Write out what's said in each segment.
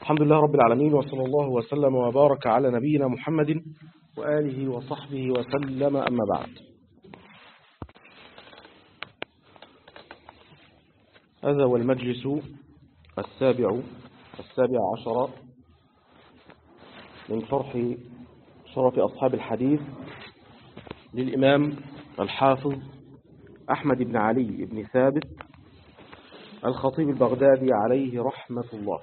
الحمد لله رب العالمين وصلى الله وسلم وبارك على نبينا محمد وآله وصحبه وسلم أما بعد هذا هو المجلس السابع السابع عشر من شرح شرف أصحاب الحديث للإمام الحافظ أحمد بن علي بن ثابت الخطيب البغدادي عليه رحمة الله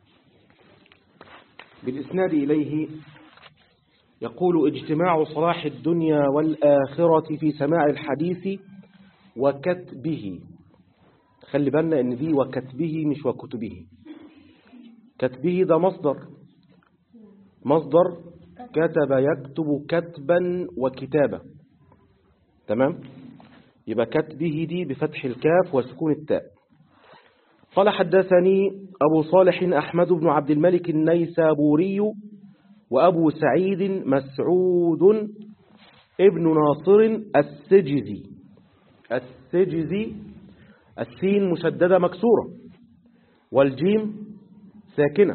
بالإسناد إليه يقول اجتماع صلاح الدنيا والآخرة في سماع الحديث وكتبه خلي بالنا ان دي وكتبه مش وكتبه كتبه ده مصدر مصدر كتب يكتب كتبا وكتابة تمام يبقى كتبه دي بفتح الكاف وسكون التاء قال حدثني أبو صالح أحمد بن عبد الملك النيسابوري وأبو سعيد مسعود ابن ناصر السجزي السجزي السين مشددة مكسورة والجيم ساكنة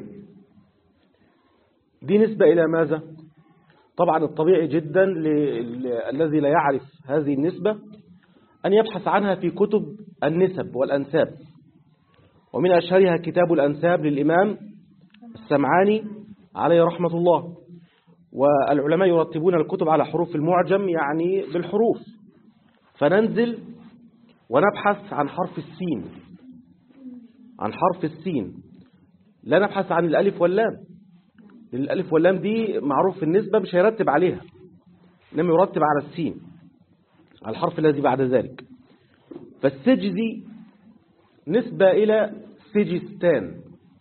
دي نسبة إلى ماذا؟ طبعا الطبيعي جدا الذي لا يعرف هذه النسبة أن يبحث عنها في كتب النسب والأنساب ومن أشهرها كتاب الأنساب للإمام السمعاني عليه رحمة الله والعلماء يرتبون الكتب على حروف المعجم يعني بالحروف فننزل ونبحث عن حرف السين عن حرف السين لا نبحث عن الألف واللام الألف واللام دي معروف في النسبة مش هيرتب عليها إنما يرتب على السين على الحرف الذي بعد ذلك فالسجزي نسبة إلى سجستان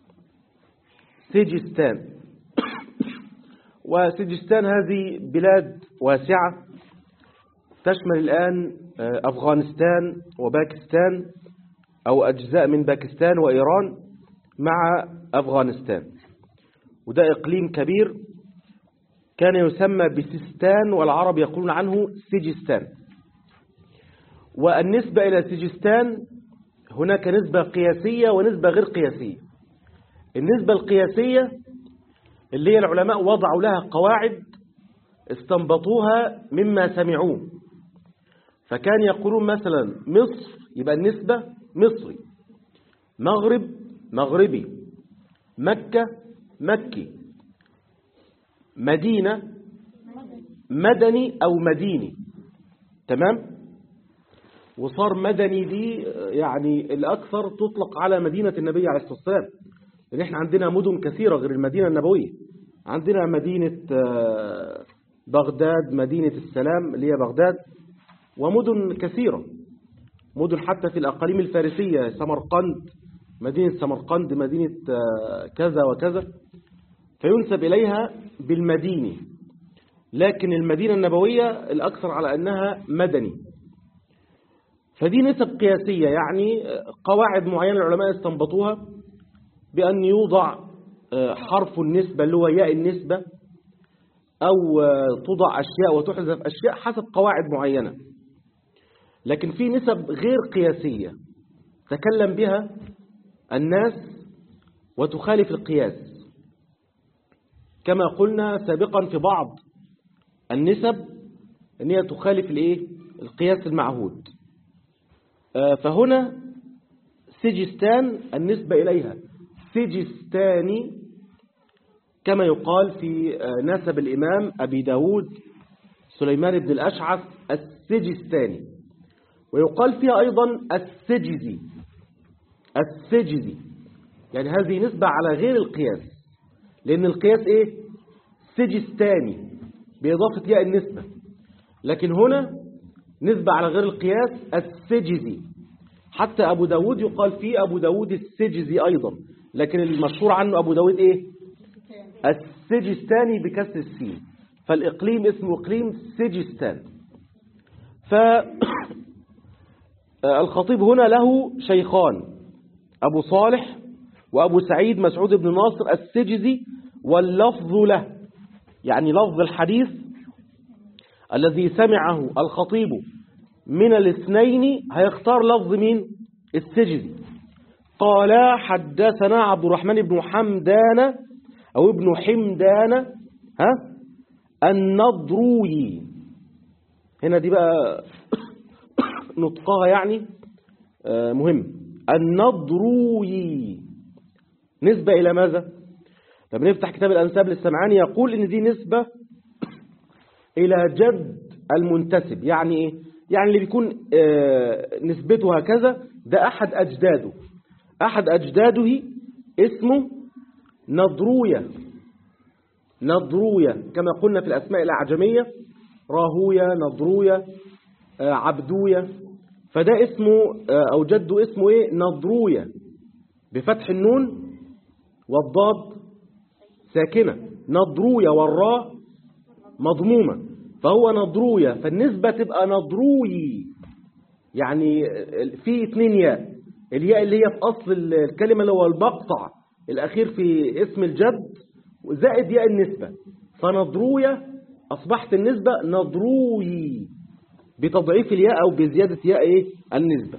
سجستان وسجستان هذه بلاد واسعة تشمل الآن أفغانستان وباكستان أو أجزاء من باكستان وإيران مع أفغانستان وده إقليم كبير كان يسمى بسيستان والعرب يقولون عنه سجستان والنسبة إلى سجستان هناك نسبة قياسية ونسبة غير قياسية النسبة القياسية اللي هي العلماء وضعوا لها قواعد استنبطوها مما سمعوه فكان يقولون مثلا مصر يبقى النسبة مصري مغرب مغربي مكة مكي مدينة مدني أو مديني تمام وصار مدني دي يعني الأكثر تطلق على مدينة النبي عليه الصلاة والسلام لأن احنا عندنا مدن كثيرة غير المدينة النبوية عندنا مدينة بغداد مدينة السلام اللي هي بغداد ومدن كثيرة مدن حتى في الأقاليم الفارسية سمرقند مدينة سمرقند مدينة كذا وكذا فينسب إليها بالمدينة لكن المدينة النبوية الأكثر على أنها مدني فدي نسب قياسية يعني قواعد معينة العلماء استنبطوها بأن يوضع حرف النسبة اللي هو ياء النسبة أو توضع أشياء وتحذف أشياء حسب قواعد معينة لكن في نسب غير قياسية تكلم بها الناس وتخالف القياس كما قلنا سابقا في بعض النسب أن هي تخالف الإيه؟ القياس المعهود فهنا سجستان النسبة إليها سجستاني كما يقال في نسب الإمام أبي داود سليمان بن الأشعث السجستاني ويقال فيها أيضا السجزي السجزي يعني هذه نسبة على غير القياس لأن القياس إيه سجستاني بإضافة ياء النسبة لكن هنا نسبة على غير القياس السجزي حتى أبو داود يقال فيه أبو داود السجزي أيضا لكن المشهور عنه أبو داود إيه السجستاني بكسر السين فالإقليم اسمه إقليم سجستان فالخطيب هنا له شيخان أبو صالح وأبو سعيد مسعود بن ناصر السجزي واللفظ له يعني لفظ الحديث الذي سمعه الخطيب من الاثنين هيختار لفظ مين السجزي قال حدثنا عبد الرحمن بن حمدان أو ابن حمدان ها النضروي هنا دي بقى نطقها يعني آه، مهم النضروي نسبة إلى ماذا؟ لما نفتح كتاب الأنساب للسمعاني يقول إن دي نسبة إلى جد المنتسب يعني إيه؟ يعني اللي بيكون آه، نسبته هكذا ده أحد أجداده أحد أجداده اسمه نضروية نضروية كما قلنا في الأسماء الأعجمية راهوية نضروية آه، عبدوية فده اسمه آه، أو جده اسمه إيه نضروية بفتح النون والضاد ساكنة نضروية والراء مضمومة فهو نضروية فالنسبة تبقى نضروي يعني في اتنين ياء الياء اللي هي في أصل الكلمة اللي هو المقطع الأخير في اسم الجد زائد ياء النسبة فنضروية أصبحت النسبة نضروي بتضعيف الياء أو بزيادة ياء إيه؟ النسبة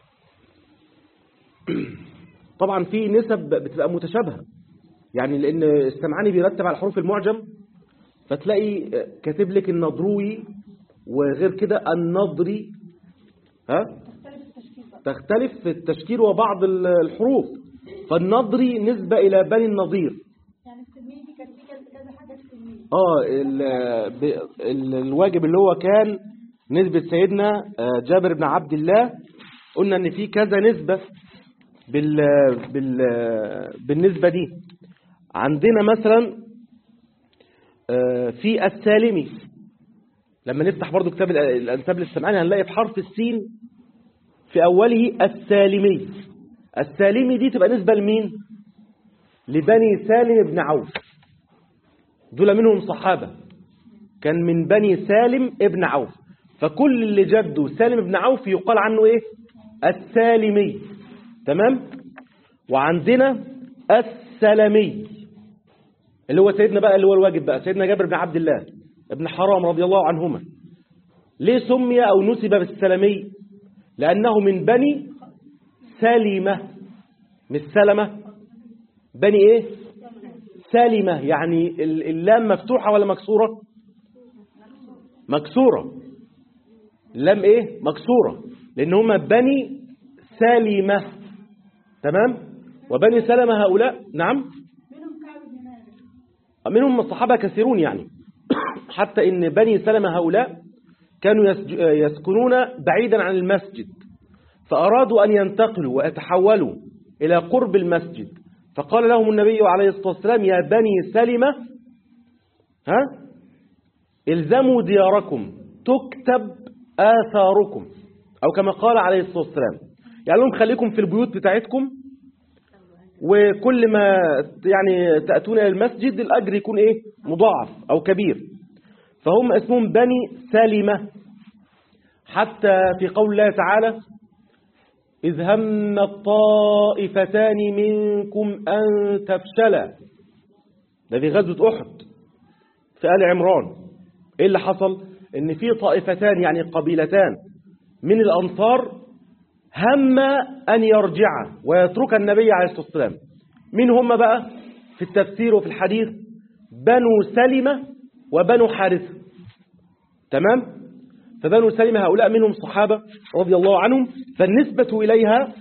طبعا في نسب بتبقى متشابهة يعني لأن السمعاني بيرتب على حروف المعجم فتلاقي كاتب لك النضروي وغير كده النضري ها تختلف في التشكيل وبعض الحروف فالنضري نسبة إلى بني النضير يعني التلميذ دي كان في كذا كذا حاجة في التلميذ اه ال- ب- ال- الواجب اللي هو كان نسبة سيدنا آه، جابر بن عبد الله قلنا ان في كذا نسبة بال بال بالنسبة دي عندنا مثلا آه، في السالمي لما نفتح برضو كتاب ال- الأنساب للسمعاني هنلاقي في حرف السين في أوله السالمي السالمي دي تبقى نسبة لمين؟ لبني سالم بن عوف دول منهم صحابة كان من بني سالم ابن عوف فكل اللي جده سالم بن عوف يقال عنه ايه السالمي تمام وعندنا السلمي اللي هو سيدنا بقى اللي هو الواجب بقى سيدنا جابر بن عبد الله ابن حرام رضي الله عنهما ليه سمي او نسب بالسلمي لانه من بني سلمة مش سلمة بني ايه سالمة يعني ال- اللام مفتوحة ولا مكسورة مكسورة اللام ايه مكسورة لان هما بني سالمة تمام وبني سلمة هؤلاء نعم منهم كعب بن مالك منهم الصحابة كثيرون يعني حتى ان بني سلمة هؤلاء كانوا يسج- يسكنون بعيدا عن المسجد فأرادوا أن ينتقلوا ويتحولوا إلى قرب المسجد فقال لهم النبي عليه الصلاة والسلام يا بني سلمة ها الزموا دياركم تكتب آثاركم أو كما قال عليه الصلاة والسلام يعني لهم خليكم في البيوت بتاعتكم وكل ما يعني تأتون إلى المسجد الأجر يكون إيه مضاعف أو كبير فهم اسمهم بني سلمة حتى في قول الله تعالى إذ هم الطائفتان منكم أن تفشلا ده في غزوة أحد في آل عمران إيه اللي حصل إن في طائفتان يعني قبيلتان من الأنصار هم أن يرجع ويترك النبي عليه الصلاة والسلام مين هم بقى في التفسير وفي الحديث بنو سلمة وبنو حارثة تمام فبنو سلمة هؤلاء منهم صحابة رضي الله عنهم فالنسبة إليها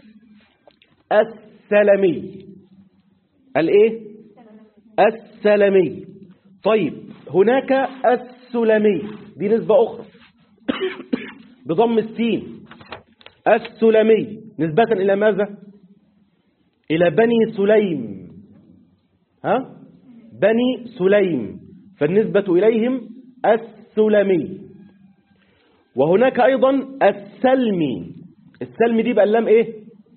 السلمي الإيه السلمي طيب هناك السلمي دي نسبة أخرى بضم السين السلمي نسبة إلى ماذا إلى بني سليم ها بني سليم فالنسبة إليهم السلمي وهناك أيضا السلمي السلمي دي بقى اللام إيه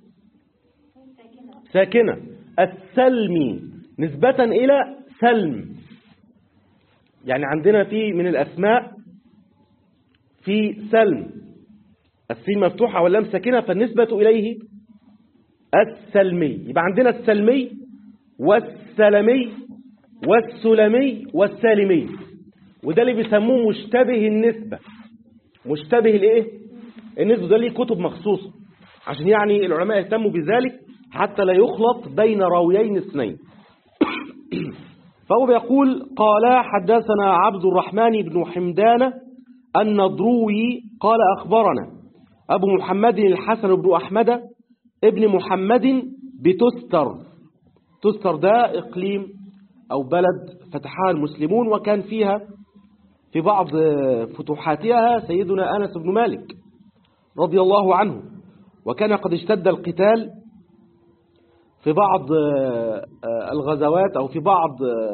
ساكنة السلمي نسبة إلى سلم يعني عندنا في من الأسماء في سلم السين مفتوحة واللام ساكنة فالنسبة إليه السلمي يبقى عندنا السلمي والسلمي والسلمي والسالمي وده اللي بيسموه مشتبه النسبة مشتبه الايه النسبة ده ليه كتب مخصوصة عشان يعني العلماء يهتموا بذلك حتى لا يخلط بين راويين اثنين فهو بيقول قال حدثنا عبد الرحمن بن حمدان النضروي قال أخبرنا أبو محمد الحسن بن أحمد ابن محمد بتستر تستر ده إقليم أو بلد فتحها المسلمون وكان فيها في بعض فتوحاتها سيدنا أنس بن مالك رضي الله عنه وكان قد اشتد القتال في بعض الغزوات أو في بعض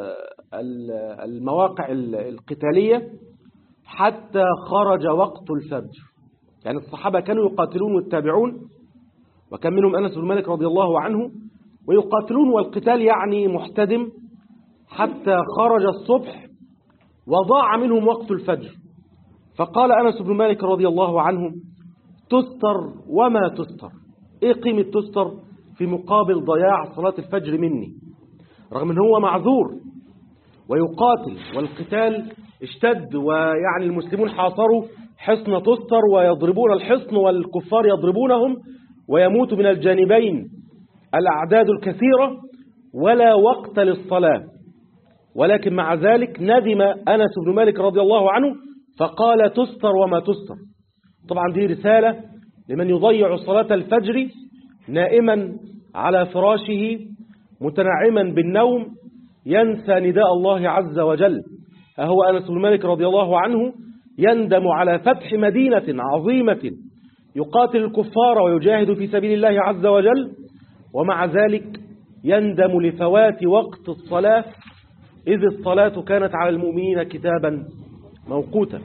المواقع القتالية حتى خرج وقت الفجر يعني الصحابة كانوا يقاتلون والتابعون وكان منهم أنس بن مالك رضي الله عنه ويقاتلون والقتال يعني محتدم حتى خرج الصبح وضاع منهم وقت الفجر فقال أنس بن مالك رضي الله عنه تستر وما تستر إيه قيمة تستر في مقابل ضياع صلاة الفجر مني رغم أن هو معذور ويقاتل والقتال اشتد ويعني المسلمون حاصروا حصن تستر ويضربون الحصن والكفار يضربونهم ويموت من الجانبين الأعداد الكثيرة ولا وقت للصلاة ولكن مع ذلك ندم أنس بن مالك رضي الله عنه فقال تستر وما تستر طبعا دي رسالة لمن يضيع صلاة الفجر نائما على فراشه متنعما بالنوم ينسى نداء الله عز وجل أهو أنس بن مالك رضي الله عنه يندم على فتح مدينة عظيمة يقاتل الكفار ويجاهد في سبيل الله عز وجل ومع ذلك يندم لفوات وقت الصلاة إذ الصلاة كانت على المؤمنين كتابا موقوتا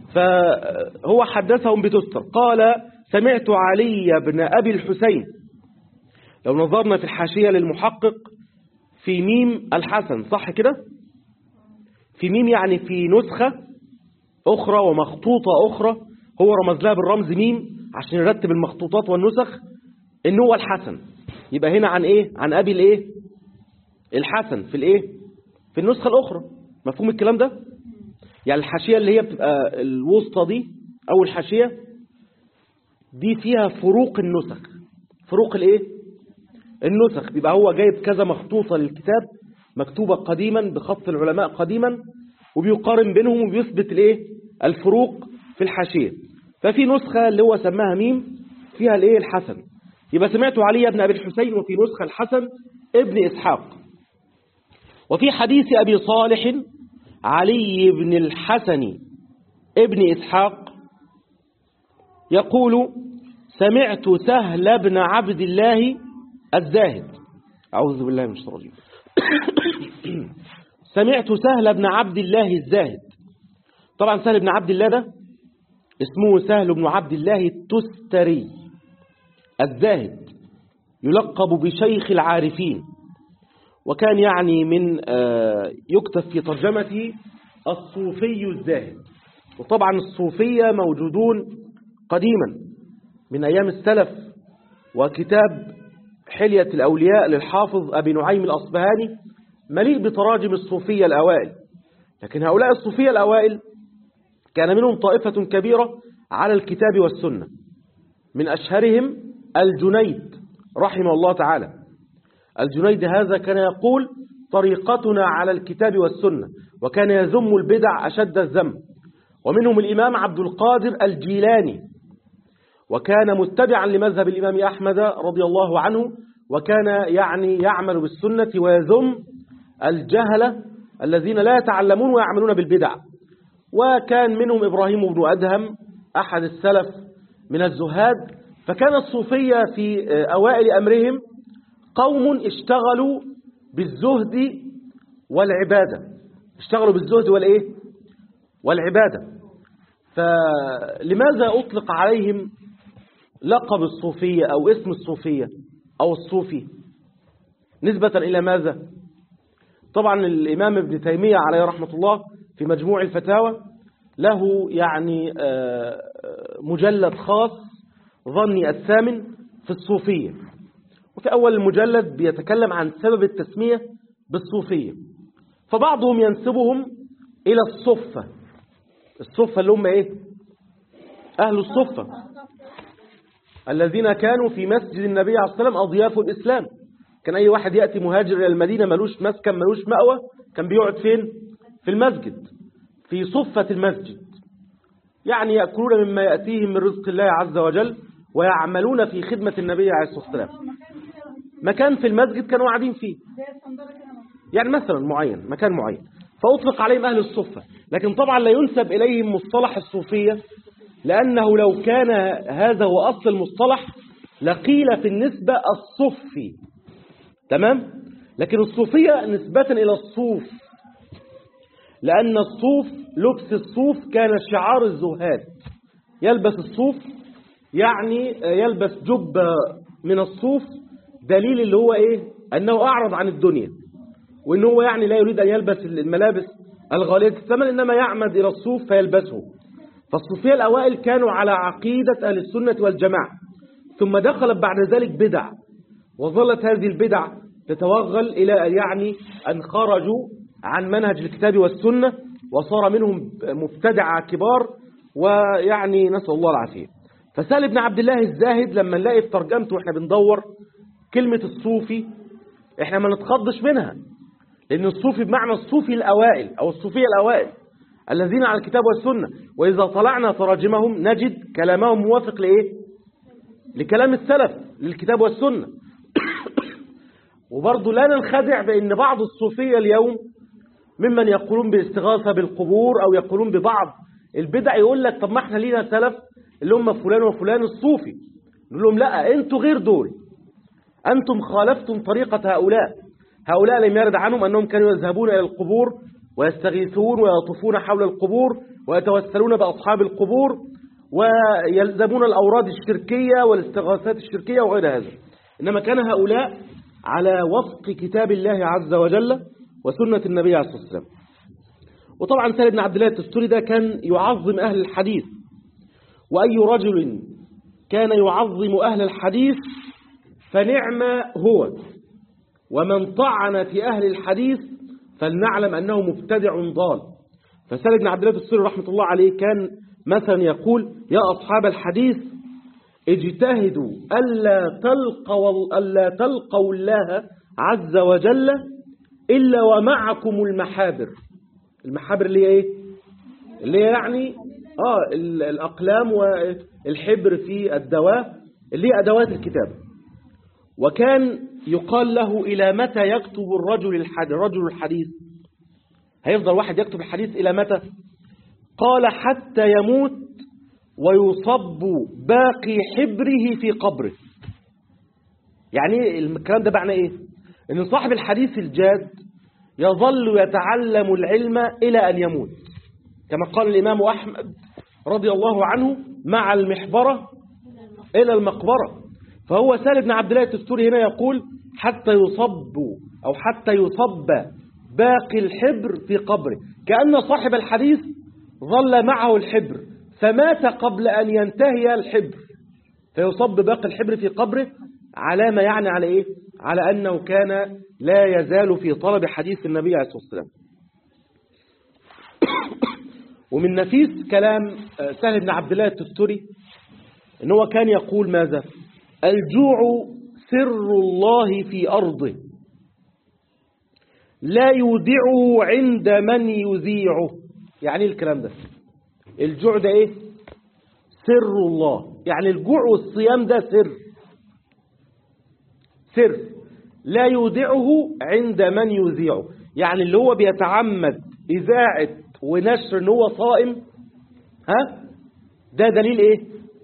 فهو حدثهم بتستر قال سمعت علي بن أبي الحسين لو نظرنا في الحاشية للمحقق في ميم الحسن صح كده في ميم يعني في نسخة أخرى ومخطوطة أخرى هو رمز لها بالرمز ميم عشان يرتب المخطوطات والنسخ إن هو الحسن يبقى هنا عن إيه عن أبي الإيه الحسن في الإيه في النسخة الأخرى مفهوم الكلام ده يعني الحاشية اللي هي بتبقى الوسطى دي أو الحاشية دي فيها فروق النسخ فروق الإيه النسخ بيبقى هو جايب كذا مخطوطة للكتاب مكتوبة قديما بخط العلماء قديما وبيقارن بينهم وبيثبت الايه الفروق في الحاشية ففي نسخة اللي هو سماها ميم فيها الايه الحسن يبقى سمعت علي بن أبي الحسين وفي نسخة الحسن ابن إسحاق وفي حديث أبي صالح علي بن الحسن ابن إسحاق يقول سمعت سهل بن عبد الله الزاهد أعوذ بالله من الشيطان الرجيم سمعت سهل بن عبد الله الزاهد طبعا سهل بن عبد الله ده اسمه سهل بن عبد الله التستري الزاهد يلقب بشيخ العارفين وكان يعني من يكتب في ترجمته الصوفي الزاهد وطبعا الصوفية موجودون قديما من أيام السلف وكتاب حلية الأولياء للحافظ أبي نعيم الأصبهاني مليء بتراجم الصوفية الأوائل لكن هؤلاء الصوفية الأوائل كان منهم طائفة كبيرة على الكتاب والسنة من أشهرهم الجنيد رحمه الله تعالى الجنيد هذا كان يقول طريقتنا على الكتاب والسنة وكان يذم البدع أشد الذم ومنهم الإمام عبد القادر الجيلاني وكان متبعا لمذهب الإمام أحمد رضي الله عنه وكان يعني يعمل بالسنة ويذم الجهلة الذين لا يتعلمون ويعملون بالبدع وكان منهم إبراهيم بن أدهم أحد السلف من الزهاد فكان الصوفية في أوائل أمرهم قوم اشتغلوا بالزهد والعبادة اشتغلوا بالزهد والإيه والعبادة فلماذا أطلق عليهم لقب الصوفية أو اسم الصوفية أو الصوفي نسبة إلى ماذا طبعا الإمام ابن تيمية عليه رحمة الله في مجموع الفتاوى له يعني مجلد خاص ظني الثامن في الصوفية وفي أول المجلد بيتكلم عن سبب التسمية بالصوفية فبعضهم ينسبهم إلى الصفة الصفة اللي هم إيه أهل الصفة الذين كانوا في مسجد النبي عليه الصلاة والسلام أضياف الإسلام كان أي واحد يأتي مهاجر إلى المدينة ملوش مسكن ملوش مأوى كان بيقعد فين في المسجد في صفة المسجد يعني يأكلون مما يأتيهم من رزق الله عز وجل ويعملون في خدمة النبي عليه الصلاة والسلام هو مكان كده مكان في المسجد كانوا قاعدين فيه زي الصندوق كده مكان. يعني مثلا معين مكان معين فأطلق عليهم أهل الصفة لكن طبعا لا ينسب إليهم مصطلح الصوفية لأنه لو كان هذا هو أصل المصطلح لقيل في النسبة الصفي تمام لكن الصوفية نسبة إلى الصوف لأن الصوف لبس الصوف كان شعار الزهاد يلبس الصوف يعني يلبس جبة من الصوف دليل اللي هو إيه أنه أعرض عن الدنيا وإن هو يعني لا يريد أن يلبس الملابس الغالية الثمن إنما يعمد إلى الصوف فيلبسه فالصوفية الأوائل كانوا على عقيدة أهل السنة والجماعة ثم دخلت بعد ذلك بدع وظلت هذه البدع تتوغل إلى أن يعني أن خرجوا عن منهج الكتاب والسنة وصار منهم مبتدعة كبار ويعني نسأل الله العافية فسأل ابن عبد الله الزاهد لما نلاقي في ترجمته واحنا بندور كلمة الصوفي احنا ما نتخضش منها لأن الصوفي بمعنى الصوفي الأوائل أو الصوفية الأوائل الذين على الكتاب والسنة وإذا طلعنا تراجمهم نجد كلامهم موافق لإيه لكلام السلف للكتاب والسنة وبرضه لا ننخدع بأن بعض الصوفية اليوم ممن يقولون باستغاثة بالقبور أو يقولون ببعض البدع يقول لك طب ما احنا لينا سلف اللي هم فلان وفلان الصوفي نقول لهم لا انتوا غير دول أنتم خالفتم طريقة هؤلاء هؤلاء لم يرد عنهم أنهم كانوا يذهبون إلى القبور ويستغيثون ويطوفون حول القبور ويتوسلون بأصحاب القبور ويلزمون الأوراد الشركية والاستغاثات الشركية وغير هذا إنما كان هؤلاء على وفق كتاب الله عز وجل وسنة النبي عليه الصلاة والسلام وطبعا سالم بن عبد الله التستوري ده كان يعظم أهل الحديث وأي رجل كان يعظم أهل الحديث فنعم هو ومن طعن في أهل الحديث فلنعلم أنه مبتدع ضال فسالم بن عبد الله التستوري رحمة الله عليه كان مثلا يقول يا أصحاب الحديث اجتهدوا ألا تلقوا, ألا تلقوا الله عز وجل إلا ومعكم المحابر المحابر اللي هي إيه اللي هي يعني آه ال- الأقلام والحبر في الدواء اللي هي أدوات الكتاب وكان يقال له إلى متى يكتب الرجل الحديث, الرجل الحديث هيفضل واحد يكتب الحديث إلى متى قال حتى يموت ويصب باقي حبره في قبره يعني الكلام ده معنى ايه ان صاحب الحديث الجاد يظل يتعلم العلم الى ان يموت كما قال الامام احمد رضي الله عنه مع المحبرة الى المقبرة فهو سال بن عبد الله التستوري هنا يقول حتى يصب او حتى يصب باقي الحبر في قبره كأن صاحب الحديث ظل معه الحبر فمات قبل أن ينتهي الحبر فيصب باقي الحبر في قبره علامة يعني على إيه؟ على أنه كان لا يزال في طلب حديث النبي عليه الصلاة والسلام ومن نفيس كلام سهل بن عبد الله التستري إن هو كان يقول ماذا الجوع سر الله في أرضه لا يودعه عند من يذيعه يعني إيه الكلام ده الجوع ده ايه سر الله يعني الجوع والصيام ده سر سر لا يودعه عند من يذيعه يعني اللي هو بيتعمد إذاعة ونشر ان هو صائم ها ده دليل ايه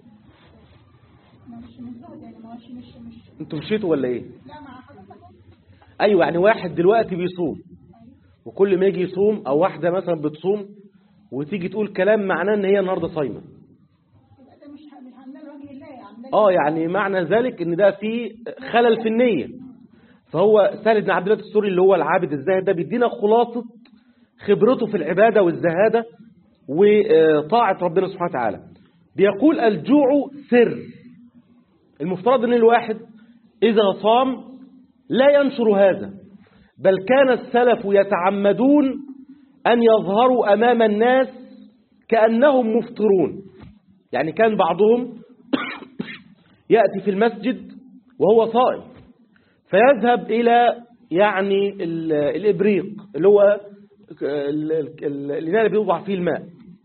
مش مش زهد يعني ما هوش مش مش انتوا مشيتوا ولا ايه لا مع حضرتك ايوه يعني واحد دلوقتي بيصوم وكل ما يجي يصوم او واحده مثلا بتصوم وتيجي تقول كلام معناه ان هي النهارده صايمه يبقى ده مش مش عاملاه لوجه الله عاملاه اه يعني معنى ذلك ان ده في خلل في النية فهو سهل بن عبد الله السوري اللي هو العابد الزاهد ده بيدينا خلاصة خبرته في العبادة والزهادة وطاعة ربنا سبحانه وتعالى بيقول الجوع سر المفترض ان الواحد اذا صام لا ينشر هذا بل كان السلف يتعمدون ان يظهروا امام الناس كأنهم مفطرون يعني كان بعضهم يأتي في المسجد وهو صائم فيذهب إلى يعني ال- الإبريق اللي هو ال- ال- ال- الإناء اللي بيوضع فيه الماء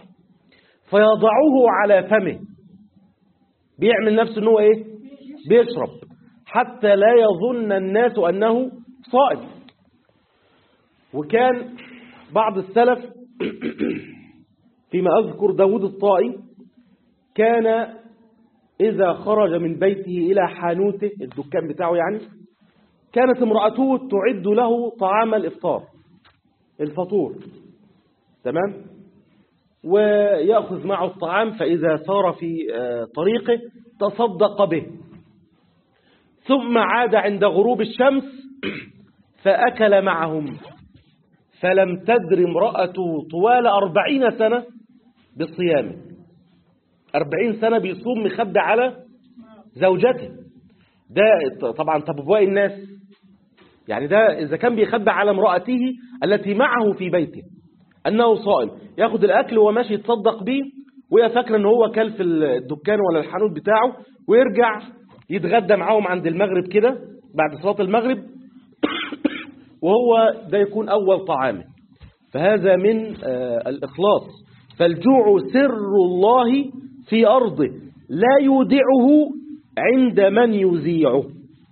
فيضعه على فمه بيعمل نفسه ان هو ايه بيشرب حتى لا يظن الناس انه صائم وكان بعض السلف فيما اذكر داود الطائي كان اذا خرج من بيته الى حانوته الدكان بتاعه يعني كانت امرأته تعد له طعام الافطار الفطور تمام ويأخذ معه الطعام فإذا سار في آه، طريقه تصدق به ثم عاد عند غروب الشمس فأكل معهم فلم تدر امرأته طوال أربعين سنة بصيامه أربعين سنة بيصوم مخبى على زوجته ده طبعا طب أبواء الناس يعني ده إذا كان بيخبى على امرأته التي معه في بيته أنه صائم ياخد الأكل وهو ماشي يتصدق بيه وهي فاكرة أنه هو كل في الدكان ولا الحانوت بتاعه ويرجع يتغدى معاهم عند المغرب كده بعد صلاة المغرب وهو ده يكون أول طعامه فهذا من آه، الإخلاص فالجوع سر الله في أرضه لا يودعه عند من يذيعه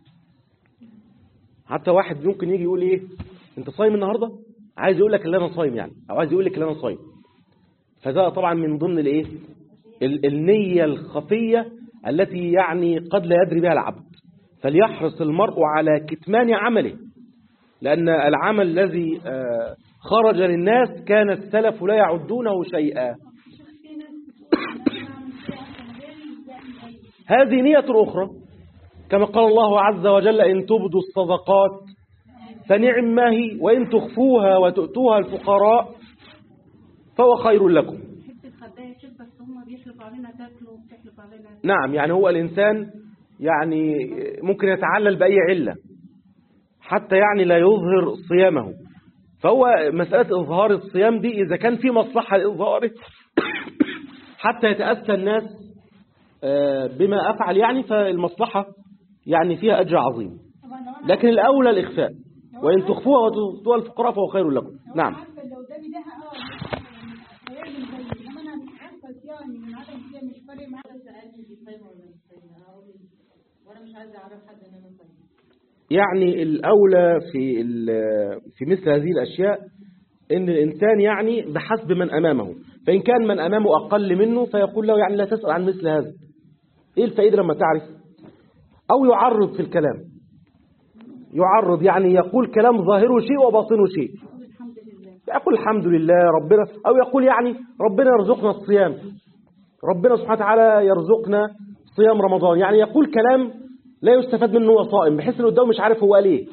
حتى واحد ممكن يجي يقول ايه انت صايم النهارده عايز يقول لك ان انا صايم يعني او عايز يقول لك ان انا صايم فده طبعا من ضمن الايه ال- النية الخفية التي يعني قد لا يدري بها العبد فليحرص المرء على كتمان عمله لأن العمل الذي آه، خرج للناس كان السلف لا يعدونه شيئا في ناس بتقول إن أنا بعمل كده عشان غيري يعمل زيي. هذه نية أخرى كما قال الله عز وجل إن تبدوا الصدقات فنعم ما هي وإن تخفوها وتؤتوها الفقراء فهو خير لكم حته خبايه شيخ بس هم بيحلفوا علينا تاكلوا وبتحلفوا علينا نعم يعني هو الإنسان يعني ممكن يتعلل بأي علة حتى يعني لا يظهر صيامه فهو مسألة إظهار الصيام دي إذا كان في مصلحة لإظهاره حتى يتأسى الناس آه، بما أفعل يعني فالمصلحة يعني فيها أجر عظيم طبعا لو أنا لكن الأولى الإخفاء وإن تخفوها وتؤتوها الفقراء فهو خير لكم نعم عارفه اللي قدامي ده اه هيعمل زيي انما انا عارفه صيامي من عدم صيامي مش فارق معايا سألني دي صايمة ولا مش صايمة أنا هقول وأنا مش عايزة أعرف حد إن أنا صايمة يعني الأولى في ال- في مثل هذه الأشياء إن الإنسان يعني بحسب من أمامه فإن كان من أمامه أقل منه فيقول له يعني لا تسأل عن مثل هذا إيه الفائدة لما تعرف أو يعرض في الكلام يعرض يعني يقول كلام ظاهره شيء وباطنه شيء الحمد لله يقول الحمد لله ربنا أو يقول يعني ربنا يرزقنا الصيام ربنا سبحانه وتعالى يرزقنا صيام رمضان يعني يقول كلام لا يستفاد منه هو صائم بحيث انه قدامه مش عارف هو قال ايه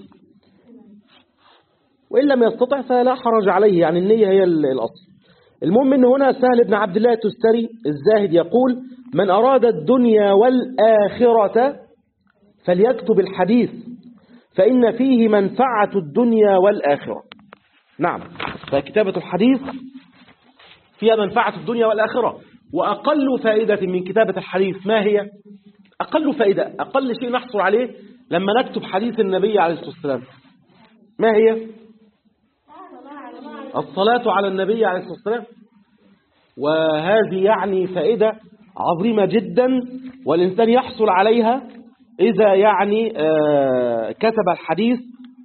وإن لم يستطع فلا حرج عليه يعني النية هي ال- الأصل المهم أن هنا سهل بن عبد الله التستري الزاهد يقول من أراد الدنيا والآخرة فليكتب الحديث فإن فيه منفعة الدنيا والآخرة نعم فكتابة الحديث فيها منفعة الدنيا والآخرة وأقل فائدة من كتابة الحديث ما هي؟ أقل فائدة أقل شيء نحصل عليه لما نكتب حديث النبي عليه الصلاة والسلام ما هي؟ الصلاة على النبي عليه الصلاة والسلام وهذه يعني فائدة عظيمة جدا والإنسان يحصل عليها إذا يعني آه، كتب الحديث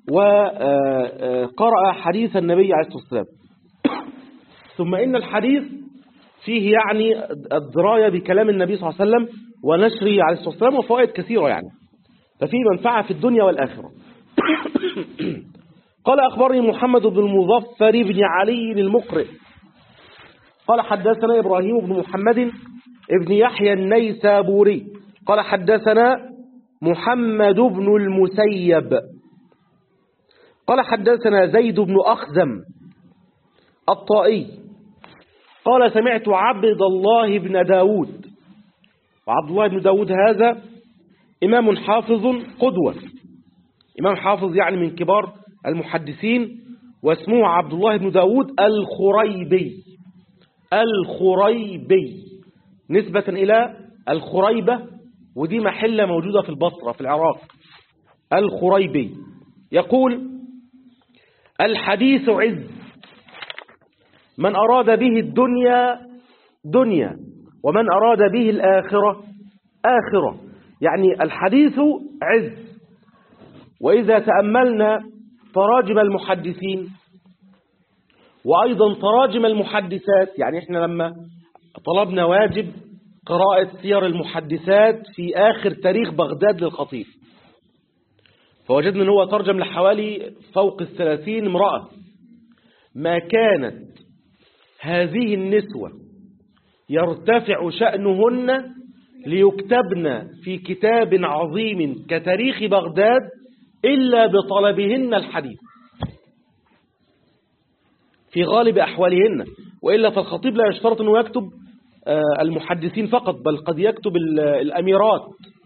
وقرأ حديث النبي عليه الصلاة والسلام ثم إن الحديث فيه يعني الدراية بكلام النبي صلى الله عليه وسلم ونشره عليه الصلاة والسلام وفوائد كثيرة يعني ففيه منفعة في الدنيا والآخرة قال أخبرني محمد بن المظفر بن علي المقرئ قال حدثنا إبراهيم بن محمد بن يحيى النيسابوري قال حدثنا محمد بن المسيب قال حدثنا زيد بن أخزم الطائي قال سمعت عبد الله بن داود وعبد الله بن داود هذا إمام حافظ قدوة إمام حافظ يعني من كبار المحدثين واسمه عبد الله بن داود الخريبي الخريبي نسبة إلى الخريبة ودي محلة موجودة في البصرة في العراق الخريبي يقول الحديث عز من أراد به الدنيا دنيا ومن أراد به الآخرة آخرة يعني الحديث عز وإذا تأملنا تراجم المحدثين وأيضا تراجم المحدثات يعني إحنا لما طلبنا واجب قراءة سير المحدثات في آخر تاريخ بغداد للخطيب فوجدنا أنه ترجم لحوالي فوق الثلاثين امرأة ما كانت هذه النسوة يرتفع شأنهن ليكتبن في كتاب عظيم كتاريخ بغداد إلا بطلبهن الحديث في غالب أحوالهن وإلا فالخطيب لا يشترط أنه يكتب المحدثين فقط بل قد يكتب الأميرات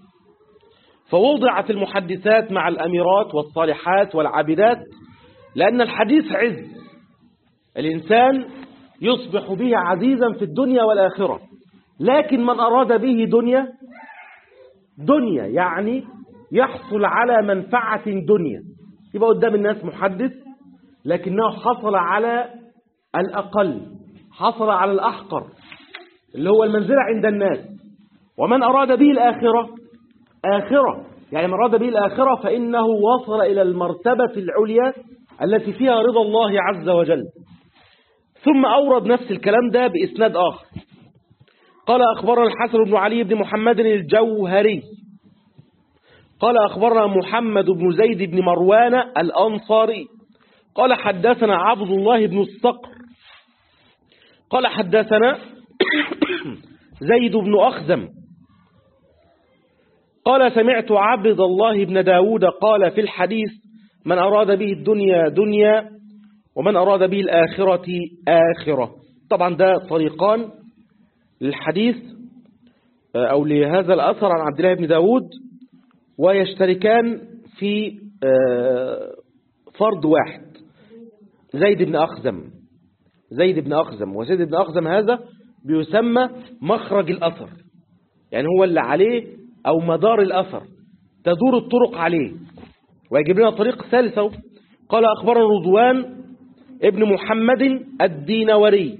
فوضعت المحدثات مع الأميرات والصالحات والعابدات لأن الحديث عز الإنسان يصبح به عزيزا في الدنيا والآخرة لكن من أراد به دنيا دنيا يعني يحصل على منفعة دنيا يبقى قدام الناس محدث لكنه حصل على الأقل حصل على الأحقر اللي هو المنزلة عند الناس ومن أراد به الآخرة آخرة يعني من أراد به الآخرة فإنه وصل إلى المرتبة العليا التي فيها رضا الله عز وجل ثم أورد نفس الكلام ده بإسناد آخر قال أخبرنا الحسن بن علي بن محمد الجوهري قال أخبرنا محمد بن زيد بن مروان الأنصاري قال حدثنا عبد الله بن الصقر قال حدثنا زيد بن أخزم قال سمعت عبد الله بن داود قال في الحديث من أراد به الدنيا دنيا ومن أراد به الآخرة آخرة طبعا ده طريقان للحديث أو لهذا الأثر عن عبد الله بن داود ويشتركان في فرد واحد زيد بن أخزم زيد بن أخزم وزيد بن أخزم هذا بيسمى مخرج الأثر يعني هو اللي عليه أو مدار الأثر تدور الطرق عليه ويجيب لنا طريق ثالثة قال أخبرنا رضوان ابن محمد الدينوري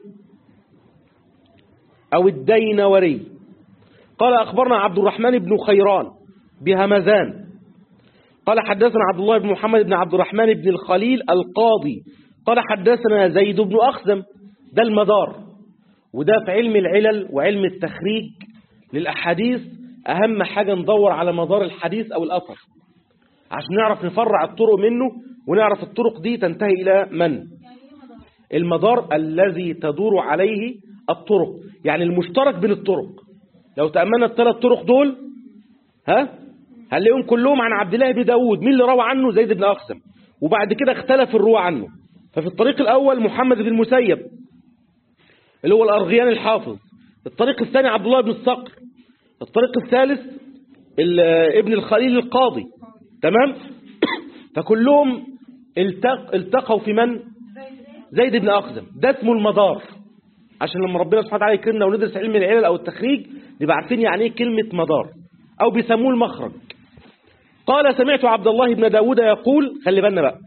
أو الدينوري قال أخبرنا عبد الرحمن بن خيران بهمزان قال حدثنا عبد الله بن محمد بن عبد الرحمن بن الخليل القاضي قال حدثنا زيد بن أخزم ده المدار وده في علم العلل وعلم التخريج للأحاديث أهم حاجة ندور على مدار الحديث أو الأثر عشان نعرف نفرع الطرق منه ونعرف الطرق دي تنتهي إلى من المدار الذي تدور عليه الطرق يعني المشترك بين الطرق لو تأملنا الثلاث طرق دول ها هنلاقيهم كلهم عن عبد الله بن داود مين اللي روى عنه زيد بن أقسم وبعد كده اختلف الروى عنه ففي الطريق الأول محمد بن المسيب اللي هو الأرغيان الحافظ الطريق الثاني عبد الله بن الصقر الطريق الثالث ابن الخليل القاضي تمام فكلهم التق... التقوا في من زيد بن أقزم ده اسمه المدار عشان لما ربنا سبحانه وتعالى يكرمنا وندرس علم العلل أو التخريج نبقى عارفين يعني ايه كلمة مدار أو بيسموه المخرج قال سمعت عبد الله بن داود يقول خلي بالنا بقى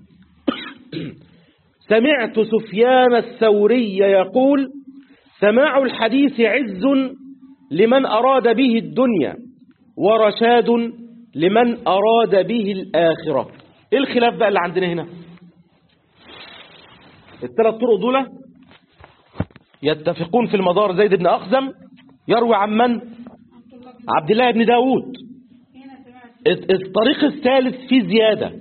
سمعت سفيان الثوري يقول سماع الحديث عز لمن أراد به الدنيا ورشاد لمن أراد به الآخرة إيه الخلاف بقى اللي عندنا هنا الثلاث طرق دول يتفقون في المدار زيد بن أخزم يروي عن من عبد الله بن داود الطريق الثالث فيه زيادة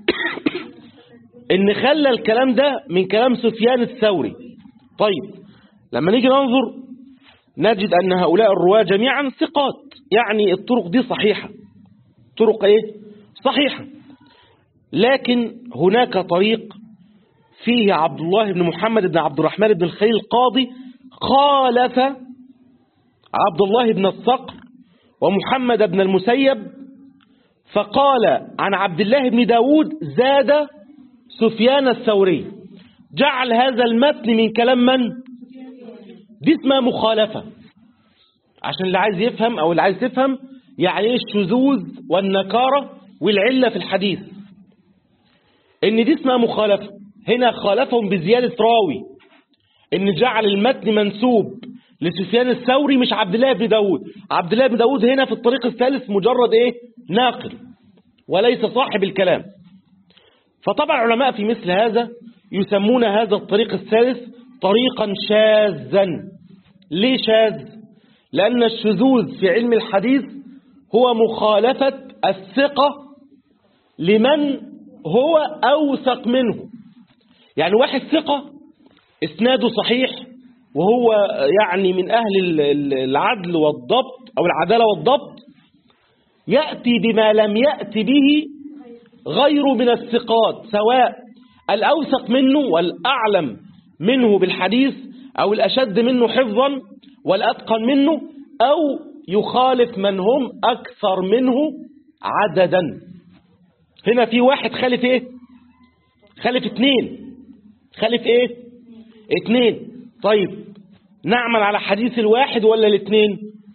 ان خلى الكلام ده من كلام سفيان الثوري طيب لما نيجي ننظر نجد أن هؤلاء الرواة جميعا ثقات يعني الطرق دي صحيحة طرق ايه صحيحة لكن هناك طريق فيه عبد الله بن محمد بن عبد الرحمن بن الخليل القاضي خالف عبد الله بن الصقر ومحمد بن المسيب فقال عن عبد الله بن داود زاد سفيان الثوري جعل هذا المتن من كلام من دي اسمها مخالفة عشان اللي عايز يفهم او اللي عايز تفهم يعني ايه الشذوذ والنكارة والعلة في الحديث ان دي اسمها مخالفة هنا خالفهم بزيادة راوي ان جعل المتن منسوب لسفيان الثوري مش عبد الله بن داود عبد الله بن داود هنا في الطريق الثالث مجرد ايه ناقل وليس صاحب الكلام فطبعا العلماء في مثل هذا يسمون هذا الطريق الثالث طريقا شاذا ليه شاذ لأن الشذوذ في علم الحديث هو مخالفة الثقة لمن هو أوثق منه يعني واحد ثقة اسناده صحيح وهو يعني من أهل ال- ال- العدل والضبط أو العدالة والضبط يأتي بما لم يأتي به غيره من الثقات سواء الأوثق منه والأعلم منه بالحديث أو الأشد منه حفظا والأتقن منه أو يخالف من هم أكثر منه عددا هنا في واحد خالف إيه خالف اتنين خالف إيه اتنين طيب نعمل على حديث الواحد ولا الاتنين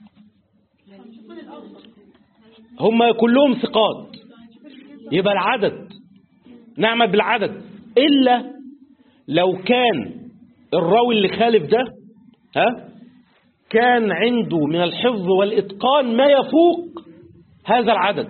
هم كلهم ثقات يبقى العدد نعمل بالعدد إلا لو كان الراوي اللي خالف ده ها كان عنده من الحفظ والإتقان ما يفوق هذا العدد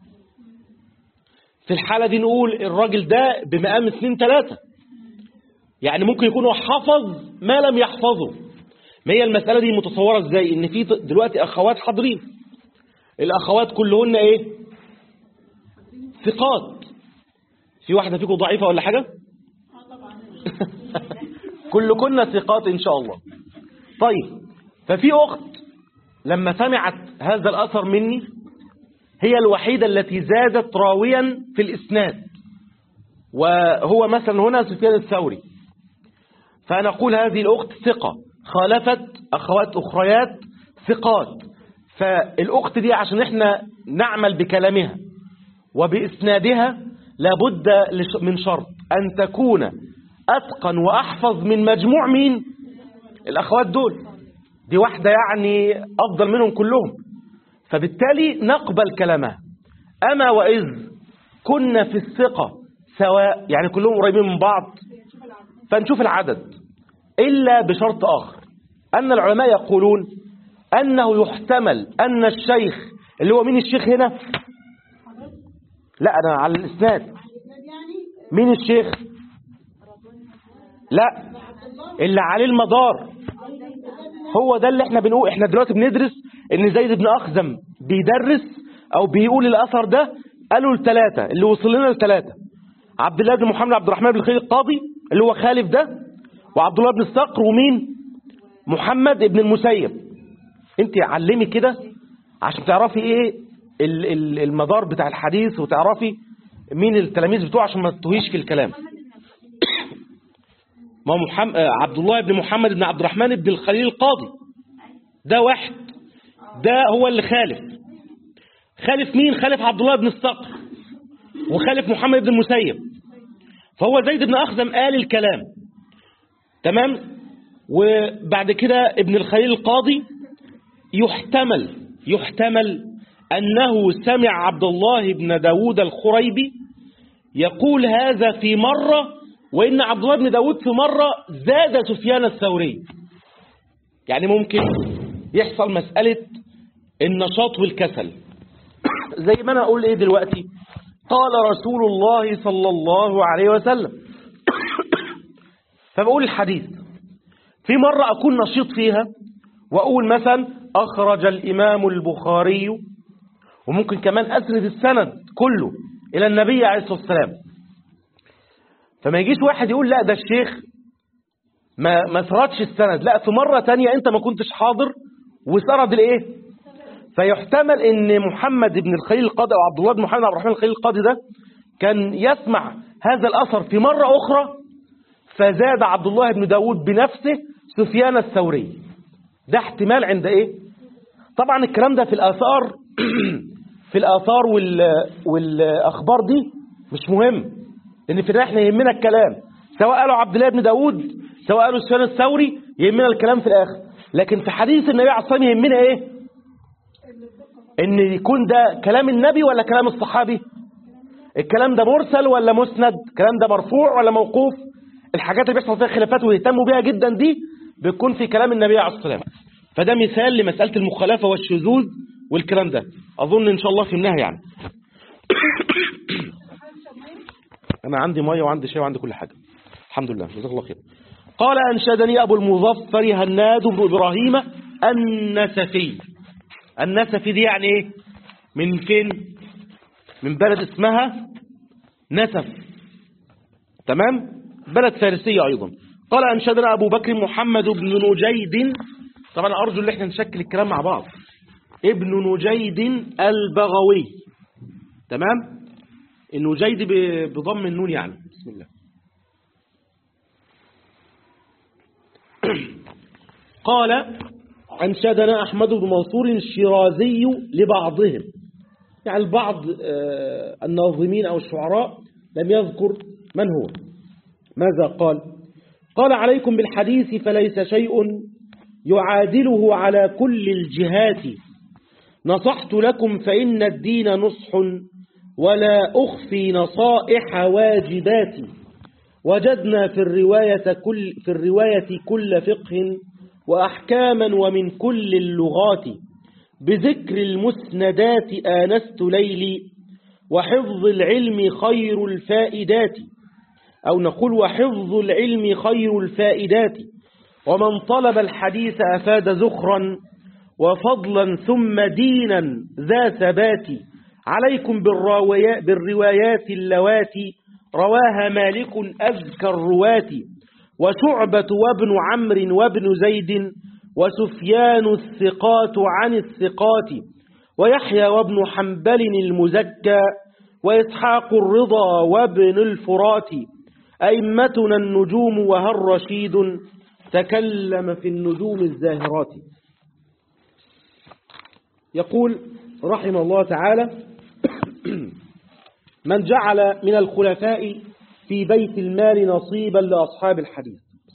في الحالة دي نقول الراجل ده بمقام اثنين ثلاثة يعني ممكن يكون هو حفظ ما لم يحفظه ما هي المسألة دي متصورة ازاي ان في دلوقتي اخوات حاضرين الاخوات كلهن ايه ثقات في واحدة فيكم ضعيفة ولا حاجة كلكن ثقات ان شاء الله طيب ففي اخت لما سمعت هذا الاثر مني هي الوحيدة التي زادت راويا في الاسناد وهو مثلا هنا سفيان الثوري فنقول هذه الأخت ثقة خالفت أخوات أخريات ثقات فالأخت دي عشان احنا نعمل بكلامها وبإسنادها لابد لش- من شرط أن تكون أتقن وأحفظ من مجموع مين الأخوات دول دي واحدة يعني أفضل منهم كلهم فبالتالي نقبل كلامها أما وإذ كنا في الثقة سواء يعني كلهم قريبين من بعض فنشوف العدد إلا بشرط آخر أن العلماء يقولون أنه يحتمل أن الشيخ اللي هو مين الشيخ هنا لا أنا على الإسناد مين الشيخ لا اللي عليه المدار هو ده اللي احنا بنقول احنا دلوقتي بندرس ان زيد بن أخزم بيدرس او بيقول الأثر ده قالوا الثلاثة اللي وصل لنا الثلاثة عبد الله بن محمد عبد الرحمن بن خليل القاضي اللي هو خالف ده وعبد الله بن الصقر ومين محمد بن المسيب انت علمي كده عشان تعرفي ايه ال- ال- المدار بتاع الحديث وتعرفي مين التلاميذ بتوعه عشان ما تتوهيش في الكلام ما هو محمد عبد الله بن محمد بن عبد الرحمن بن الخليل القاضي ده واحد ده هو اللي خالف خالف مين خالف عبد الله بن الصقر وخالف محمد بن المسيب فهو زيد بن أخزم قال الكلام تمام وبعد كده ابن الخليل القاضي يحتمل يحتمل أنه سمع عبد الله بن داود الخريبي يقول هذا في مرة وإن عبد الله بن داود في مرة زاد سفيان الثوري يعني ممكن يحصل مسألة النشاط والكسل زي ما أنا أقول إيه دلوقتي قال رسول الله صلى الله عليه وسلم فبقول الحديث في مرة أكون نشيط فيها وأقول مثلا أخرج الإمام البخاري وممكن كمان أسند السند كله إلى النبي عليه الصلاة والسلام فما يجيش واحد يقول لا ده الشيخ ما ما سردش السند لا في مرة تانية أنت ما كنتش حاضر وسرد الإيه فيحتمل ان محمد بن الخليل القاضي او عبد الله بن محمد عبد الرحمن الخليل القاضي ده كان يسمع هذا الاثر في مرة اخرى فزاد عبد الله بن داود بنفسه سفيان الثوري ده احتمال عند ايه طبعا الكلام ده في الاثار في الاثار وال والاخبار دي مش مهم لان في احنا يهمنا الكلام سواء قالوا عبد الله بن داود سواء قالوا سفيان الثوري يهمنا الكلام في الاخر لكن في حديث النبي عليه الصلاه والسلام يهمنا ايه ان يكون ده كلام النبي ولا كلام الصحابي الكلام ده مرسل ولا مسند الكلام ده مرفوع ولا موقوف الحاجات اللي بيحصل فيها خلافات ويهتموا بيها جدا دي بتكون في كلام النبي عليه الصلاه والسلام فده مثال لمساله المخالفه والشذوذ والكلام ده اظن ان شاء الله فهمناها يعني انا عندي ميه وعندي شاي وعندي كل حاجه الحمد لله جزاك الله خير قال انشدني ابو المظفر هناد بن ابراهيم النسفي النسفي دي يعني ايه من فين من بلد اسمها نسف تمام بلد فارسية أيضا قال أنشدنا أبو بكر محمد بن نجيد طبعا أرجو ان احنا نشكل الكلام مع بعض ابن نجيد البغوي تمام النجيد ب- بضم النون يعني بسم الله قال أنشدنا أحمد بن منصور الشيرازي لبعضهم يعني البعض آه، الناظمين أو الشعراء لم يذكر من هو ماذا قال قال عليكم بالحديث فليس شيء يعادله على كل الجهات نصحت لكم فإن الدين نصح ولا أخفي نصائح واجباتي وجدنا في الرواية كل في الرواية كل فقه وأحكاما ومن كل اللغات بذكر المسندات آنست ليلي وحفظ العلم خير الفائدات أو نقول وحفظ العلم خير الفائدات ومن طلب الحديث أفاد زخرا وفضلا ثم دينا ذا ثبات عليكم بالروايات, بالروايات اللواتي رواها مالك أذكى الرواة وشعبة وابن عمرو وابن زيد وسفيان الثقات عن الثقات ويحيى وابن حنبل المزكى وإسحاق الرضا وابن الفرات أئمتنا النجوم وهل رشيد تكلم في النجوم الزاهرات يقول رحمه الله تعالى من جعل من الخلفاء في بيت المال نصيبا لأصحاب الحديث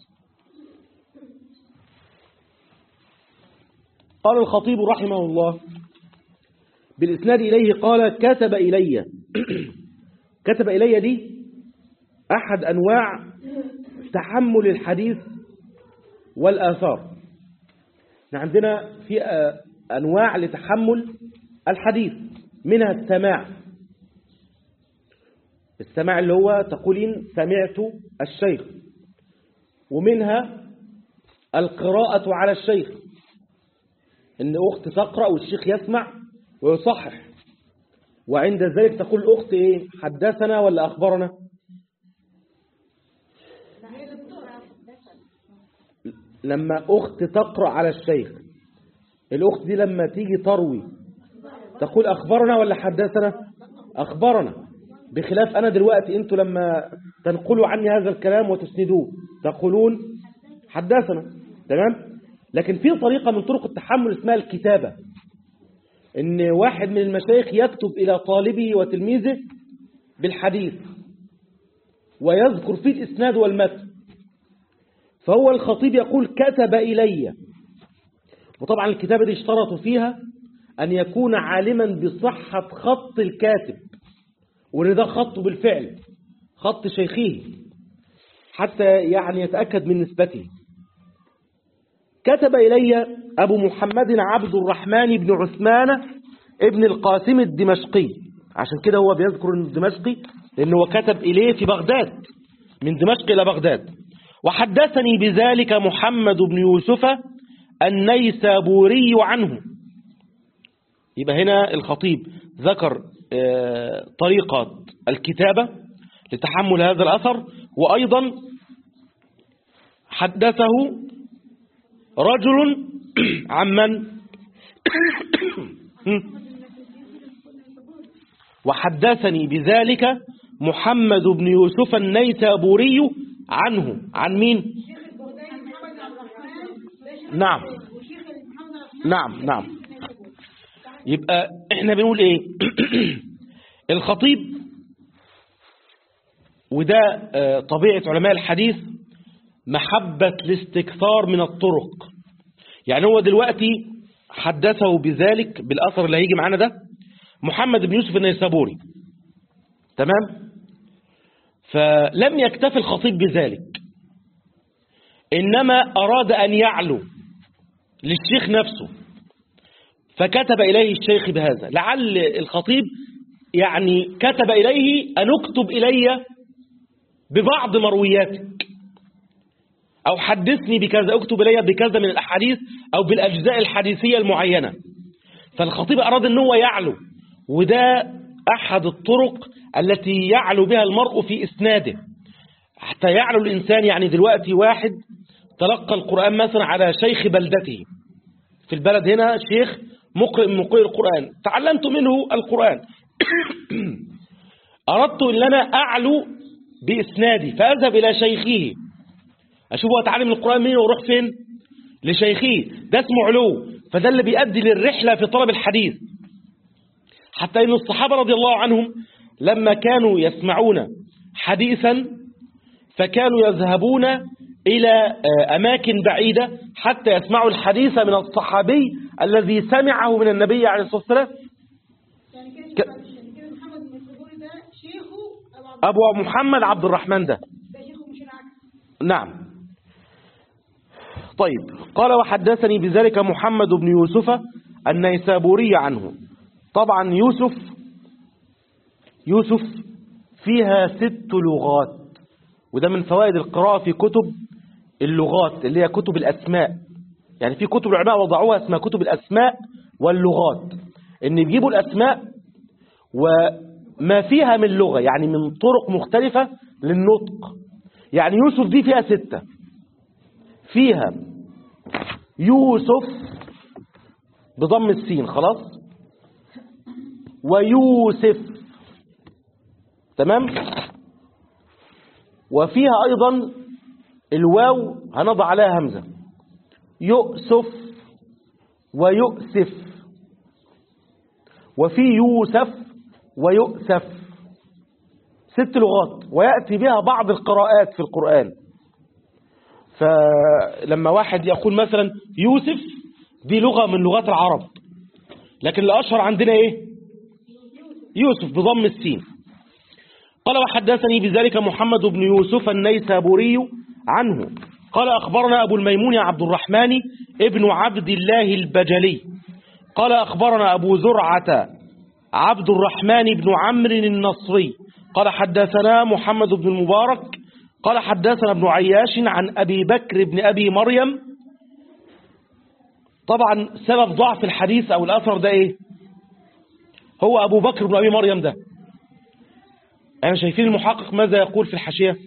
قال الخطيب رحمه الله بالإسناد إليه قال كتب إلي كتب إلي دي أحد أنواع تحمل الحديث والآثار إحنا عندنا في آه، أنواع لتحمل الحديث منها السماع السماع اللي هو تقولين سمعت الشيخ ومنها القراءة على الشيخ إن أخت تقرأ والشيخ يسمع ويصحح وعند ذلك تقول الأخت إيه حدثنا ولا أخبرنا لما أخت تقرأ على الشيخ الأخت دي لما تيجي تروي تقول أخبرنا ولا حدثنا أخبرنا بخلاف أنا دلوقتي أنتوا لما تنقلوا عني هذا الكلام وتسندوه تقولون حدثنا تمام لكن في طريقة من طرق التحمل اسمها الكتابة ان واحد من المشايخ يكتب إلى طالبه وتلميذه بالحديث ويذكر فيه الإسناد والمتن فهو الخطيب يقول كتب إلي وطبعا الكتابة دي اشترطوا فيها أن يكون عالما بصحة خط الكاتب وإن ده خطه بالفعل خط شيخه حتى يعني يتأكد من نسبته كتب إلي أبو محمد عبد الرحمن بن عثمان ابن القاسم الدمشقي عشان كده هو بيذكر إنه الدمشقي لأنه هو كتب إليه في بغداد من دمشق إلى بغداد وحدثني بذلك محمد بن يوسف النيسابوري عنه يبقى هنا الخطيب ذكر آه، طريقة الكتابة لتحمل هذا الأثر وأيضا حدثه رجل عمن وحدثني بذلك محمد بن يوسف النيسابوري عنه عن مين نعم نعم نعم يبقى احنا بنقول ايه الخطيب وده آه، طبيعة علماء الحديث محبة الاستكثار من الطرق يعني هو دلوقتي حدثه بذلك بالأثر اللي هيجي معانا ده محمد بن يوسف النيسابوري تمام فلم يكتفي الخطيب بذلك إنما أراد أن يعلو للشيخ نفسه فكتب إليه الشيخ بهذا لعل الخطيب يعني كتب إليه أن اكتب إلي ببعض مروياتك أو حدثني بكذا اكتب إلي بكذا من الأحاديث أو بالأجزاء الحديثية المعينة فالخطيب أراد أن هو يعلو وده أحد الطرق التي يعلو بها المرء في إسناده حتى يعلو الإنسان يعني دلوقتي واحد تلقى القرآن مثلا على شيخ بلدته في البلد هنا شيخ مقرئ من مقرئ القرآن تعلمت منه القرآن أردت أن أنا أعلو بإسنادي فأذهب إلى شيخه أشوف هو تعلم القرآن منين وأروح فين لشيخه ده اسمه علو فده اللي بيؤدي للرحلة في طلب الحديث حتى أن الصحابة رضي الله عنهم لما كانوا يسمعون حديثا فكانوا يذهبون إلى أماكن بعيدة حتى يسمعوا الحديث من الصحابي الذي سمعه من النبي عليه الصلاة والسلام يعني ك- كده يعني كده محمد بن الصبوري ده شيخه أو عبد أبو محمد عبد الرحمن ده ده شيخه مش العكس نعم طيب قال وحدثني بذلك محمد بن يوسف النيسابوري عنه طبعا يوسف يوسف فيها ست لغات وده من فوائد القراءة في كتب اللغات اللي هي كتب الأسماء يعني في كتب العلماء وضعوها اسمها كتب الأسماء واللغات ان يجيبوا الأسماء وما فيها من لغة يعني من طرق مختلفة للنطق يعني يوسف دي فيها ستة فيها يوسف بضم السين خلاص ويوسف تمام وفيها أيضا الواو هنضع عليها همزة يؤسف ويؤسف وفي يوسف ويؤسف ست لغات ويأتي بها بعض القراءات في القرآن فلما واحد يقول مثلا يوسف دي لغة من لغات العرب لكن الأشهر عندنا إيه يوسف بضم السين قال وحدثني بذلك محمد بن يوسف النيسابوري عنه قال أخبرنا أبو الميمون عبد الرحمن ابن عبد الله البجلي قال أخبرنا أبو زرعة عبد الرحمن بن عمرو النصري قال حدثنا محمد بن المبارك قال حدثنا ابن عياش عن أبي بكر بن أبي مريم طبعا سبب ضعف الحديث أو الأثر ده إيه هو أبو بكر بن أبي مريم ده أنا شايفين المحقق ماذا يقول في الحاشية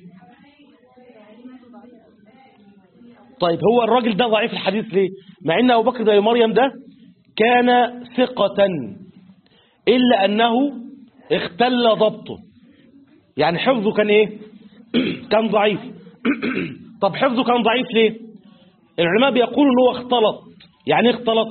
طيب هو الراجل ده ضعيف الحديث ليه مع ان ابو بكر بن أبي مريم ده كان ثقة إلا أنه اختل ضبطه يعني حفظه كان إيه كان ضعيف طب حفظه كان ضعيف ليه العلماء بيقولوا ان هو اختلط يعني ايه اختلط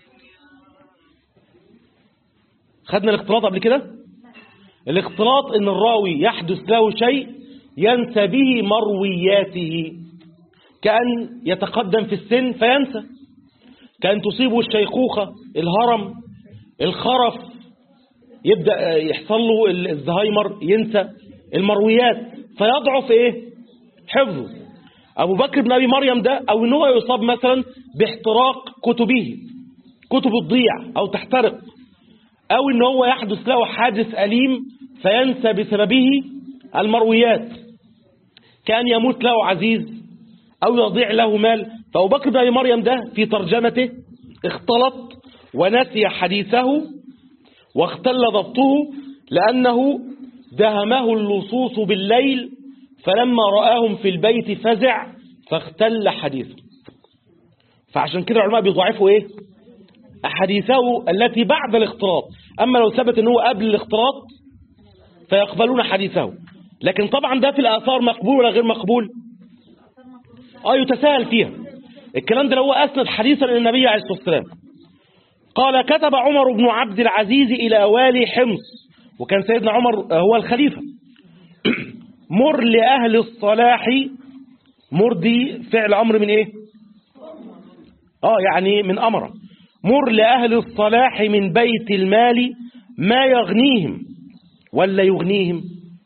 خدنا الاختلاط قبل كده الاختلاط ان الراوي يحدث له شيء ينسى به مروياته كأن يتقدم في السن فينسى كأن تصيبه الشيخوخة الهرم الخرف يبدأ يحصل له الزهايمر ينسى المرويات فيضعف ايه حفظه ابو بكر بن ابي مريم ده او ان هو يصاب مثلا باحتراق كتبه كتب الضيع او تحترق او ان هو يحدث له حادث اليم فينسى بسببه المرويات كان يموت له عزيز او يضيع له مال فابو بكر بن ابي مريم ده في ترجمته اختلط ونسي حديثه واختل ضبطه لأنه دهمه اللصوص بالليل فلما رآهم في البيت فزع فاختل حديثه فعشان كده العلماء بيضعفوا ايه أحاديثه التي بعد الاختلاط أما لو ثبت أنه قبل الاختلاط فيقبلون حديثه لكن طبعا ده في الآثار مقبول ولا غير مقبول اه يتساهل فيها الكلام ده لو هو أسند حديثا للنبي عليه الصلاة والسلام قال كتب عمر بن عبد العزيز إلى والي حمص وكان سيدنا عمر هو الخليفة مر لأهل الصلاح مر دي فعل أمر من إيه آه يعني من أمر مر لأهل الصلاح من بيت المال ما يغنيهم ولا يغنيهم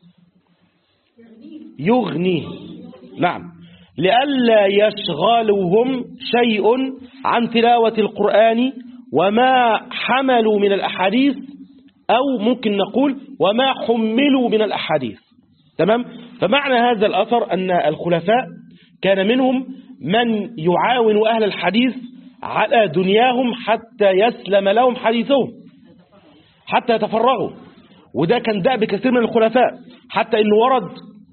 يغنيهم نعم لئلا يشغلهم شيء عن تلاوة القرآن وما حملوا من الأحاديث أو ممكن نقول وما حملوا من الأحاديث تمام فمعنى هذا الأثر أن الخلفاء كان منهم من يعاون أهل الحديث على دنياهم حتى يسلم لهم حديثهم حتى يتفرغوا وده كان دأب كثير من الخلفاء حتى انه ورد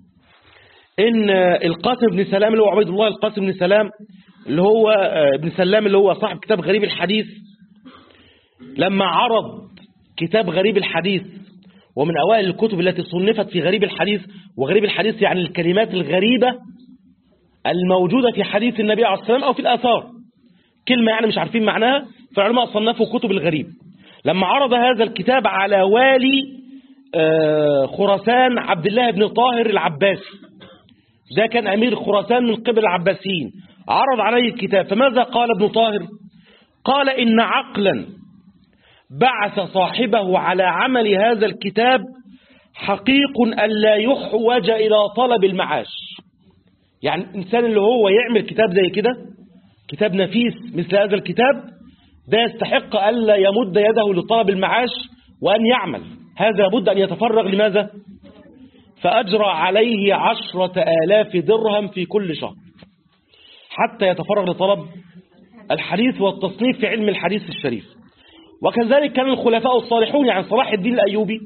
ان القاسم بن سلام اللي هو عبيد الله القاسم بن سلام اللي هو ابن سلام اللي هو صاحب كتاب غريب الحديث لما عرض كتاب غريب الحديث ومن أوائل الكتب التي صنفت في غريب الحديث وغريب الحديث يعني الكلمات الغريبة الموجودة في حديث النبي عليه الصلاة والسلام أو في الآثار كلمة يعني مش عارفين معناها فالعلماء صنفوا كتب الغريب لما عرض هذا الكتاب على والي خراسان عبد الله بن طاهر العباسي ده كان أمير خراسان من قبل العباسيين عرض عليه الكتاب فماذا قال ابن طاهر قال إن عقلا بعث صاحبه على عمل هذا الكتاب حقيق ألا يحوج إلى طلب المعاش يعني الإنسان اللي هو يعمل كتاب زي كده كتاب نفيس مثل هذا الكتاب ده يستحق ألا يمد يده لطلب المعاش وأن يعمل هذا لابد أن يتفرغ لماذا فأجرى عليه عشرة آلاف درهم في كل شهر حتى يتفرغ لطلب الحديث والتصنيف في علم الحديث الشريف وكذلك كان الخلفاء الصالحون يعني صلاح الدين الأيوبي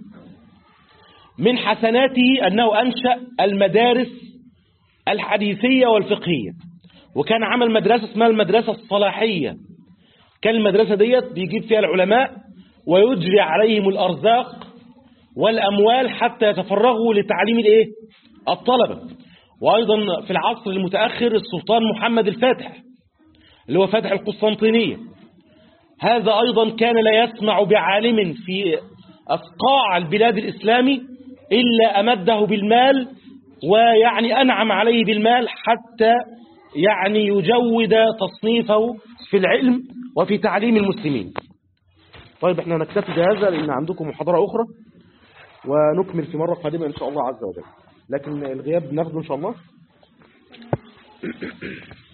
من حسناته أنه أنشأ المدارس الحديثية والفقهية وكان عمل مدرسة اسمها المدرسة الصلاحية كان المدرسة ديت بيجيب فيها العلماء ويجري عليهم الأرزاق والأموال حتى يتفرغوا لتعليم الإيه؟ الطلبة وأيضا في العصر المتأخر السلطان محمد الفاتح اللي هو فاتح القسطنطينية هذا أيضا كان لا يسمع بعالم في أفقاع البلاد الإسلامي إلا أمده بالمال ويعني أنعم عليه بالمال حتى يعني يجود تصنيفه في العلم وفي تعليم المسلمين طيب احنا نكتفي بهذا لأن عندكم محاضرة أخرى ونكمل في مرة قادمة إن شاء الله عز وجل لكن الغياب ناخده إن شاء الله